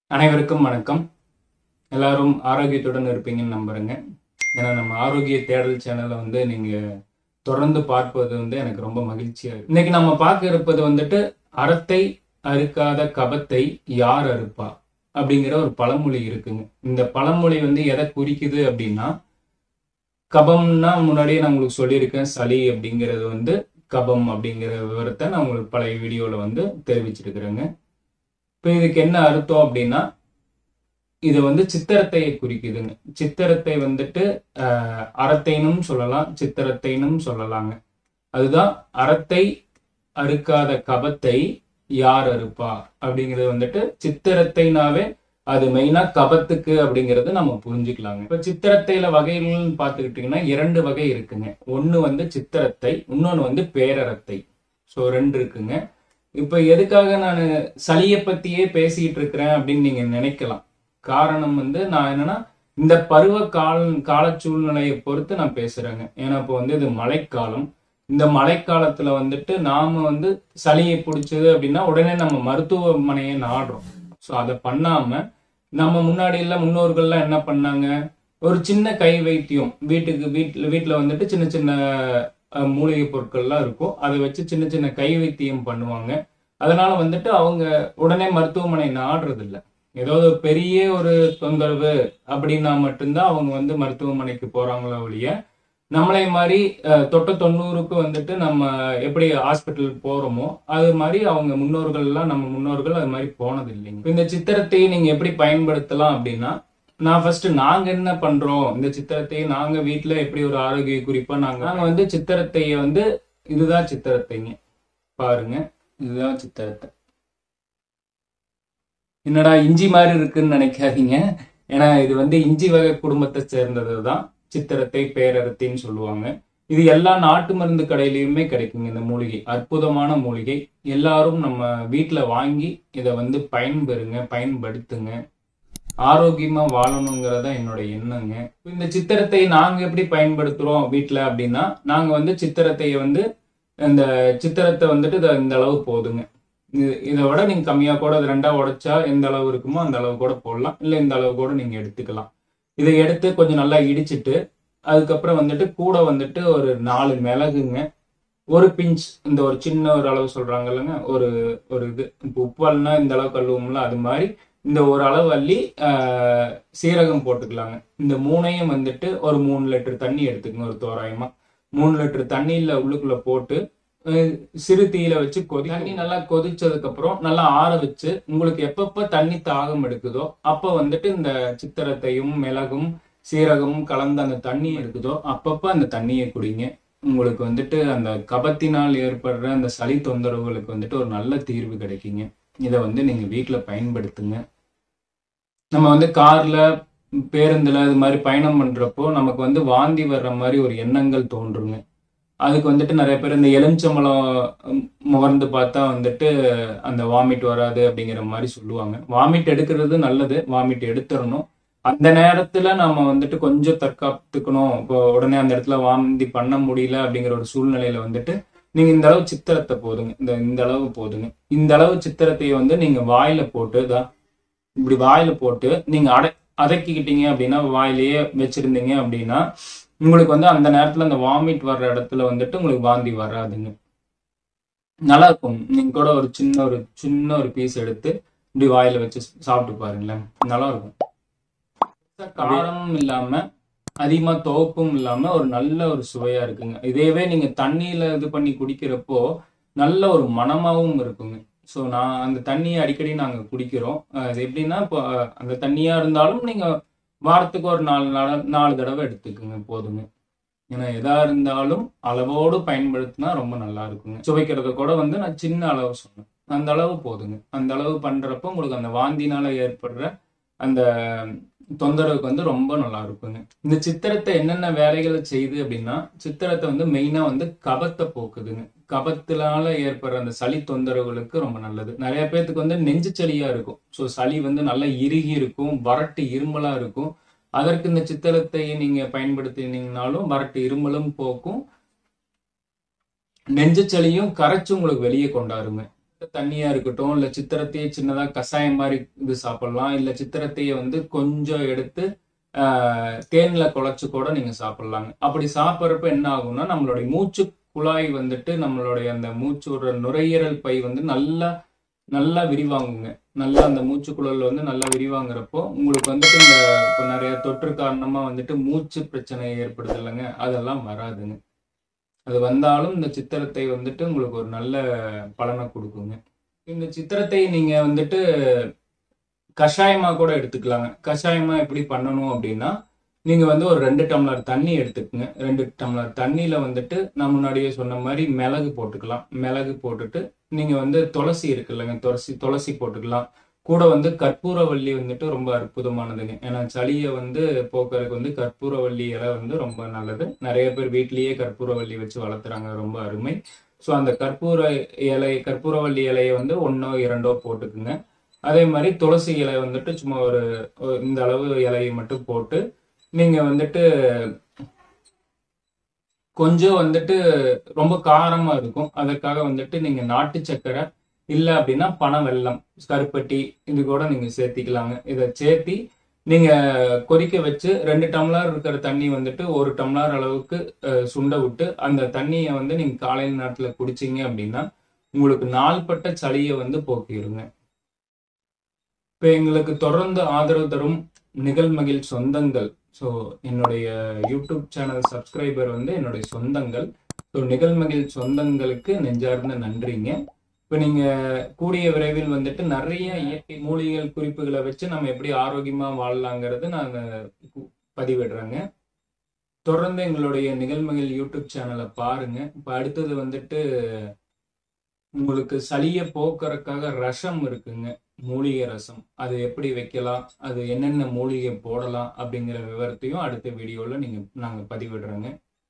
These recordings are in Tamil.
அனைவருக்கும் வணக்கம் எல்லாரும் ஆரோக்கியத்துடன் இருப்பீங்கன்னு நம்புறேங்க ஏன்னா நம்ம ஆரோக்கிய தேடல் சேனலை வந்து நீங்க தொடர்ந்து பார்ப்பது வந்து எனக்கு ரொம்ப மகிழ்ச்சியா இருக்கு இன்னைக்கு நம்ம பார்க்க இருப்பது வந்துட்டு அறத்தை அறுக்காத கபத்தை யார் அறுப்பா அப்படிங்கிற ஒரு பழமொழி இருக்குங்க இந்த பழமொழி வந்து எதை குறிக்குது அப்படின்னா கபம்னா முன்னாடியே நான் உங்களுக்கு சொல்லியிருக்கேன் சளி அப்படிங்கிறது வந்து கபம் அப்படிங்கிற விவரத்தை நான் உங்களுக்கு பழைய வீடியோவில் வந்து தெரிவிச்சிருக்கிறேங்க இப்போ இதுக்கு என்ன அர்த்தம் அப்படின்னா இது வந்து சித்திரத்தையை குறிக்குதுங்க சித்திரத்தை வந்துட்டு ஆஹ், அறத்தைனும் சொல்லலாம் சித்திரத்தைனும் சொல்லலாங்க அதுதான் அறத்தை அறுக்காத கபத்தை யார் அறுப்பா அப்படிங்கிறது வந்துட்டு சித்திரத்தைனாவே அது மெயினா கபத்துக்கு அப்படிங்கறது நம்ம புரிஞ்சுக்கலாங்க இப்ப சித்திரத்தையில வகைகள்னு பார்த்துக்கிட்டீங்கன்னா இரண்டு வகை இருக்குங்க ஒண்ணு வந்து சித்திரத்தை இன்னொன்னு வந்து பேரறத்தை ஸோ ரெண்டு இருக்குங்க இப்ப எதுக்காக நான் சளியை பத்தியே பேசிட்டு இருக்கிறேன் அப்படின்னு நீங்க நினைக்கலாம் காரணம் வந்து நான் என்னன்னா இந்த பருவ கால கால சூழ்நிலையை பொறுத்து நான் பேசுறேங்க ஏன்னா இப்போ வந்து இது மழைக்காலம் இந்த மழைக்காலத்துல வந்துட்டு நாம வந்து சளியை பிடிச்சது அப்படின்னா உடனே நம்ம மருத்துவமனையை நாடுறோம் ஸோ அதை பண்ணாம நம்ம முன்னாடி எல்லாம் முன்னோர்கள்லாம் என்ன பண்ணாங்க ஒரு சின்ன கை வைத்தியம் வீட்டுக்கு வீட்டுல வீட்டுல வந்துட்டு சின்ன சின்ன அஹ், மூலிகை பொருட்கள்லாம் இருக்கும் அதை வச்சு சின்ன சின்ன கை வைத்தியம் பண்ணுவாங்க அதனால வந்துட்டு அவங்க உடனே மருத்துவமனை நாடுறது இல்ல ஏதாவது ஒரு பெரிய ஒரு தொந்தரவு அப்படின்னா மட்டும்தான் அவங்க வந்து மருத்துவமனைக்கு போறாங்களோ ஒழிய நம்மளை மாதிரி அஹ், தொட்ட தொண்ணூறுக்கு வந்துட்டு நம்ம எப்படி ஹாஸ்பிட்டல் போறோமோ அது மாதிரி அவங்க முன்னோர்கள் எல்லாம் நம்ம முன்னோர்கள் அது மாதிரி போனது இல்லைங்க இப்ப இந்த சித்திரத்தை நீங்க எப்படி பயன்படுத்தலாம் அப்படின்னா நான் ஃபர்ஸ்ட் நாங்க என்ன பண்றோம் இந்த சித்திரத்தை நாங்க வீட்ல எப்படி ஒரு ஆரோக்கிய குறிப்பா நாங்க நாங்க வந்து சித்திரத்தைய வந்து இதுதான் சித்திரத்தைங்க பாருங்க இதுதான் சித்திரத்தை என்னடா இஞ்சி மாதிரி இருக்குன்னு நினைக்காதீங்க ஏன்னா இது வந்து இஞ்சி வகை குடும்பத்தை சேர்ந்தது தான் சித்திரத்தை பேரரத்தின்னு சொல்லுவாங்க இது எல்லா நாட்டு மருந்து கடையிலயுமே கிடைக்குங்க இந்த மூலிகை அற்புதமான மூலிகை எல்லாரும் நம்ம வீட்ல வாங்கி இதை வந்து பயன்பெறுங்க பயன்படுத்துங்க ஆரோக்கியமா வாழணுங்கிறத என்னோட எண்ணங்க இந்த சித்திரத்தை நாங்க எப்படி பயன்படுத்துறோம் வீட்ல அப்படின்னா நாங்க வந்து சித்திரத்தைய வந்து இந்த சித்திரத்தை வந்துட்டு இத இந்த அளவு போதுங்க இது இதை விட நீங்க கம்மியா கூட அது ரெண்டா உடைச்சா எந்த அளவு இருக்குமோ அந்த அளவு கூட போடலாம் இல்ல இந்த அளவு கூட நீங்க எடுத்துக்கலாம் இதை எடுத்து கொஞ்சம் நல்லா இடிச்சிட்டு அதுக்கப்புறம் வந்துட்டு கூட வந்துட்டு ஒரு நாலு மிளகுங்க ஒரு பிஞ்ச் இந்த ஒரு சின்ன ஒரு அளவு சொல்றாங்க இல்லைங்க ஒரு ஒரு இது இப்போ உப்பு அள்ளினா இந்த அளவு கழுவும்ல அது மாதிரி இந்த ஒரு அளவு அள்ளி ஆஹ், சீரகம் போட்டுக்கலாங்க இந்த மூணையும் வந்துட்டு ஒரு மூணு லிட்டர் தண்ணி எடுத்துக்கங்க ஒரு தோராயமா மூணு லிட்டர் தண்ணியில உள்ளுக்குள்ள போட்டு அஹ், சிறு தீயில வச்சு கொதி தண்ணி நல்லா கொதிச்சதுக்கு அப்புறம் நல்லா ஆற வச்சு உங்களுக்கு எப்பப்ப தண்ணி தாகம் எடுக்குதோ அப்ப வந்துட்டு இந்த சித்திரத்தையும் மிளகும் சீரகமும் கலந்த அந்த தண்ணி இருக்குதோ அப்பப்ப அந்த தண்ணியை குடிங்க உங்களுக்கு வந்துட்டு அந்த கபத்தினால் ஏற்படுற அந்த சளி தொந்தரவுகளுக்கு வந்துட்டு ஒரு நல்ல தீர்வு கிடைக்குங்க இதை வந்து நீங்க வீட்ல பயன்படுத்துங்க நம்ம வந்து கார்ல பேருந்துல இது மாதிரி பயணம் பண்றப்போ நமக்கு வந்து வாந்தி வர்ற மாதிரி ஒரு எண்ணங்கள் தோன்றுங்க அதுக்கு வந்துட்டு நிறைய பேர் இந்த எலுமிச்சம்பழம் உம், முகர்ந்து பார்த்தா வந்துட்டு அந்த வாமிட் வராது அப்படிங்கிற மாதிரி சொல்லுவாங்க வாமிட் எடுக்கிறது நல்லது வாமிட் எடுத்துடணும் அந்த நேரத்துல நம்ம வந்துட்டு கொஞ்சம் தற்காத்துக்கணும் இப்போ உடனே அந்த இடத்துல வாந்தி பண்ண முடியல அப்படிங்கிற ஒரு சூழ்நிலையில வந்துட்டு நீங்க இந்த அளவு சித்திரத்தை போதுங்க இந்த இந்த அளவு போதுங்க இந்த அளவு சித்திரத்தையை வந்து நீங்க வாயில போட்டு இதா இப்படி வாயில போட்டு நீங்க அடை அதக்கிக்கிட்டீங்க அப்படின்னா வாயிலேயே வச்சிருந்தீங்க அப்படின்னா உங்களுக்கு வந்து அந்த நேரத்துல அந்த வாமிட் வர்ற இடத்துல வந்துட்டு உங்களுக்கு வாந்தி வராதுங்க நல்லா இருக்கும் நீங்க கூட ஒரு சின்ன ஒரு சின்ன ஒரு பீஸ் எடுத்து இப்படி வாயில வச்சு சாப்பிட்டு பாருங்களேன் நல்லா இருக்கும் காரமும் இல்லாம அதிகமா துவப்பும் இல்லாம ஒரு நல்ல ஒரு சுவையா இருக்குங்க இதேவே நீங்க தண்ணியில இது பண்ணி குடிக்கிறப்போ நல்ல ஒரு மணமாவும் இருக்குங்க ஸோ நான் அந்த தண்ணியை அடிக்கடி நாங்க குடிக்கிறோம் அஹ் அது எப்படின்னா இப்போ அஹ் அந்த தண்ணியா இருந்தாலும் நீங்க வாரத்துக்கு ஒரு நாலு நாள் நாலு தடவை எடுத்துக்குங்க போதுங்க ஏன்னா எதா இருந்தாலும் அளவோடு பயன்படுத்தினா ரொம்ப நல்லா இருக்குங்க சுவைக்கிறத கூட வந்து நான் சின்ன அளவு சொன்னேன் அந்த அளவு போதுங்க அந்த அளவு பண்றப்போ உங்களுக்கு அந்த வாந்தினால ஏற்படுற அந்த தொந்தரவுக்கு வந்து ரொம்ப நல்லா இருக்குங்க இந்த சித்திரத்தை என்னென்ன வேலைகளை செய்யுது அப்படின்னா சித்திரத்தை வந்து மெயினா வந்து கபத்தை போக்குதுங்க கபத்தினால ஏற்படுற அந்த சளி தொந்தரவுகளுக்கு ரொம்ப நல்லது நிறைய பேர்த்துக்கு வந்து நெஞ்சு சளியா இருக்கும் ஸோ சளி வந்து நல்லா இறுகி இருக்கும் வறட்டு இருமலா இருக்கும் அதற்கு இந்த சித்திரத்தை நீங்க பயன்படுத்தினீங்கனாலும் வறட்டு இருமலும் போக்கும் நெஞ்சு சளியும் கரைச்சு உங்களுக்கு வெளியே கொண்டாருங்க தண்ணியா இருக்கட்டும் இல்ல சித்திரத்தையே சின்னதா கஷாயம் மாதிரி இது சாப்பிடலாம் இல்ல சித்திரத்தையே வந்து கொஞ்சம் எடுத்து ஆஹ், தேன்ல குழைச்சு கூட நீங்க சாப்பிடலாங்க அப்படி சாப்பிட்றப்ப என்ன ஆகும்னா நம்மளுடைய மூச்சு குழாய் வந்துட்டு நம்மளுடைய அந்த மூச்சு விடுற நுரையீரல் பை வந்து நல்லா நல்லா விரிவாங்குங்க நல்லா அந்த மூச்சுக்குழல் வந்து நல்லா விரிவாங்குறப்போ உங்களுக்கு வந்துட்டு இந்த இப்போ நிறைய தொற்று காரணமா வந்துட்டு மூச்சு பிரச்சனை ஏற்படுது இல்லைங்க அதெல்லாம் வராதுங்க அது வந்தாலும் இந்த சித்திரத்தை வந்துட்டு உங்களுக்கு ஒரு நல்ல பலனை கொடுக்குங்க இந்த சித்திரத்தை நீங்க வந்துட்டு கஷாயமா கூட எடுத்துக்கலாங்க கஷாயமா எப்படி பண்ணணும் அப்படின்னா நீங்க வந்து ஒரு ரெண்டு டம்ளர் தண்ணி எடுத்துக்கங்க ரெண்டு டம்ளர் தண்ணியில வந்துட்டு நான் முன்னாடியே சொன்ன மாதிரி மிளகு போட்டுக்கலாம் மிளகு போட்டுட்டு நீங்க வந்து துளசி இருக்குல்லங்க துளசி துளசி போட்டுக்கலாம் கூட வந்து கற்பூரவள்ளி வந்துட்டு ரொம்ப அற்புதமானதுங்க ஏன்னா சளியை வந்து போக்குறதுக்கு வந்து கற்பூரவள்ளி இலை வந்து ரொம்ப நல்லது நிறைய பேர் வீட்லயே கற்பூரவள்ளி வச்சு வளர்த்துறாங்க ரொம்ப அருமை ஸோ அந்த கற்பூர இலை கற்பூரவள்ளி இலையை வந்து ஒன்றோ இரண்டோ போட்டுக்குங்க அதே மாதிரி துளசி இலை வந்துட்டு சும்மா ஒரு ஒரு இந்த அளவு இலையை மட்டும் போட்டு நீங்க வந்துட்டு கொஞ்சம் வந்துட்டு ரொம்ப காரமா இருக்கும் அதற்காக வந்துட்டு நீங்க நாட்டு சக்கரை இல்ல அப்படின்னா பனை வெல்லம் கருப்பட்டி இது கூட நீங்க சேர்த்திக்கலாங்க இதை சேர்த்தி நீங்க கொதிக்க வச்சு ரெண்டு டம்ளர் இருக்கிற தண்ணி வந்துட்டு ஒரு டம்ளர் அளவுக்கு அஹ், சுண்ட விட்டு அந்த தண்ணியை வந்து நீங்க காலையில நேரத்துல குடிச்சீங்க அப்படின்னா உங்களுக்கு நாள்பட்ட சளியை வந்து போக்கிடுங்க இப்போ எங்களுக்கு தொடர்ந்து ஆதரவு தரும் நிகழ்மகிழ் சொந்தங்கள் ஸோ என்னுடைய யூடியூப் சேனல் சப்ஸ்கிரைபர் வந்து என்னுடைய சொந்தங்கள் ஸோ நிகழ்மகிழ் சொந்தங்களுக்கு நெஞ்சார்ந்த நன்றிங்க இப்போ நீங்க கூடிய விரைவில் வந்துட்டு நிறைய இயற்கை மூலிகைகள் குறிப்புகளை வச்சு நம்ம எப்படி ஆரோக்கியமா வாழலாங்கிறது நான் பதிவிடுறேங்க தொடர்ந்து எங்களுடைய நிகழ்மகிழ் யூடியூப் சேனலை பாருங்க இப்போ அடுத்தது வந்துட்டு உங்களுக்கு சளியை போக்குறதுக்காக ரசம் இருக்குங்க மூலிகை ரசம் அது எப்படி வைக்கலாம் அது என்னென்ன மூலிகை போடலாம் அப்படிங்கிற விவரத்தையும் அடுத்த வீடியோவில் நீங்கள் நாங்கள் பதிவிடுறோங்க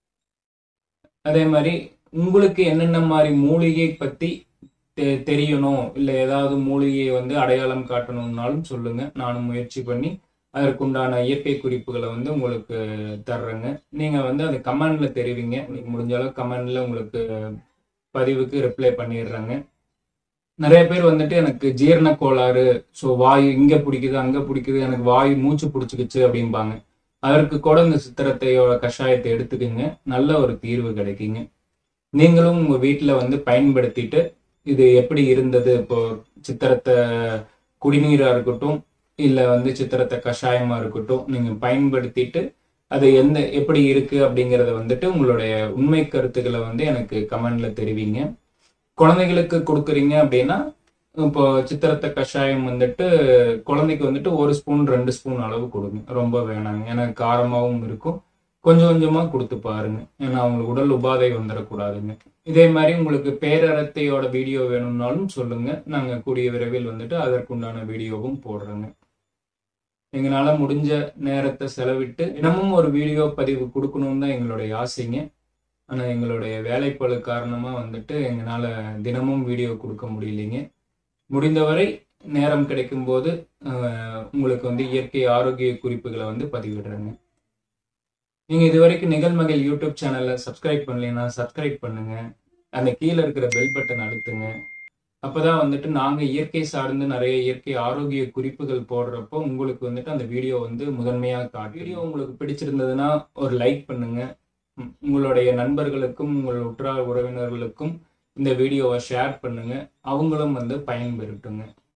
அதே மாதிரி உங்களுக்கு என்னென்ன மாதிரி மூலிகை பற்றி தெ தெரியணும் இல்லை ஏதாவது மூலிகையை வந்து அடையாளம் காட்டணும்னாலும் சொல்லுங்க நானும் முயற்சி பண்ணி அதற்குண்டான இயற்கை குறிப்புகளை வந்து உங்களுக்கு தர்றேங்க நீங்கள் வந்து அது கமெண்ட்ல தெரிவிங்க உங்களுக்கு முடிஞ்ச அளவு கமெண்ட்ல உங்களுக்கு பதிவுக்கு ரிப்ளை பண்ணிடுறேங்க நிறைய பேர் வந்துட்டு எனக்கு ஜீரண கோளாறு ஸோ வாயு இங்க பிடிக்குது அங்க பிடிக்குது எனக்கு வாயு மூச்சு பிடிச்சிக்கிச்சு அப்படிம்பாங்க அதற்கு கூட இந்த சித்திரத்தையோட கஷாயத்தை எடுத்துக்கோங்க நல்ல ஒரு தீர்வு கிடைக்குங்க நீங்களும் உங்க வீட்டில் வந்து பயன்படுத்திட்டு இது எப்படி இருந்தது இப்போ சித்திரத்தை குடிநீரா இருக்கட்டும் இல்லை வந்து சித்திரத்தை கஷாயமா இருக்கட்டும் நீங்க பயன்படுத்திட்டு அது எந்த எப்படி இருக்கு அப்படிங்கறத வந்துட்டு உங்களுடைய உண்மை கருத்துக்களை வந்து எனக்கு கமெண்ட்ல தெரிவிங்க குழந்தைகளுக்கு கொடுக்குறீங்க அப்படின்னா இப்போ சித்திரத்தை கஷாயம் வந்துட்டு குழந்தைக்கு வந்துட்டு ஒரு ஸ்பூன் ரெண்டு ஸ்பூன் அளவு கொடுங்க ரொம்ப வேணாங்க ஏன்னா காரமாகவும் இருக்கும் கொஞ்சம் கொஞ்சமா கொடுத்து பாருங்க ஏன்னா அவங்களுக்கு உடல் உபாதை வந்துடக்கூடாதுங்க இதே மாதிரி உங்களுக்கு பேரரத்தையோட வீடியோ வேணும்னாலும் சொல்லுங்க நாங்க கூடிய விரைவில் வந்துட்டு அதற்குண்டான வீடியோவும் போடுறோங்க எங்களால முடிஞ்ச நேரத்தை செலவிட்டு தினமும் ஒரு வீடியோ பதிவு கொடுக்கணும்னு தான் எங்களுடைய ஆசைங்க ஆனா எங்களுடைய வேலைப்பளு காரணமா வந்துட்டு எங்களால தினமும் வீடியோ கொடுக்க முடியலைங்க முடிந்தவரை நேரம் கிடைக்கும் போது அஹ், உங்களுக்கு வந்து இயற்கை ஆரோக்கிய குறிப்புகளை வந்து பதிவிடுறேங்க நீங்க இதுவரைக்கும் நிகழ்மகள் யூடியூப் சேனல்ல சப்ஸ்கிரைப் பண்ணலைன்னா சப்ஸ்கிரைப் பண்ணுங்க அந்த கீழே இருக்கிற பெல் பட்டன் அழுத்துங்க அப்பதான் வந்துட்டு நாங்க இயற்கை சார்ந்து நிறைய இயற்கை ஆரோக்கிய குறிப்புகள் போடுறப்போ உங்களுக்கு வந்துட்டு அந்த வீடியோ வந்து முதன்மையா காட்டும் வீடியோ உங்களுக்கு பிடிச்சிருந்ததுன்னா ஒரு லைக் பண்ணுங்க உம், உங்களுடைய நண்பர்களுக்கும் உங்கள் உற்றார் உறவினர்களுக்கும் இந்த வீடியோவை ஷேர் பண்ணுங்க அவங்களும் வந்து பயன்பெறட்டுங்க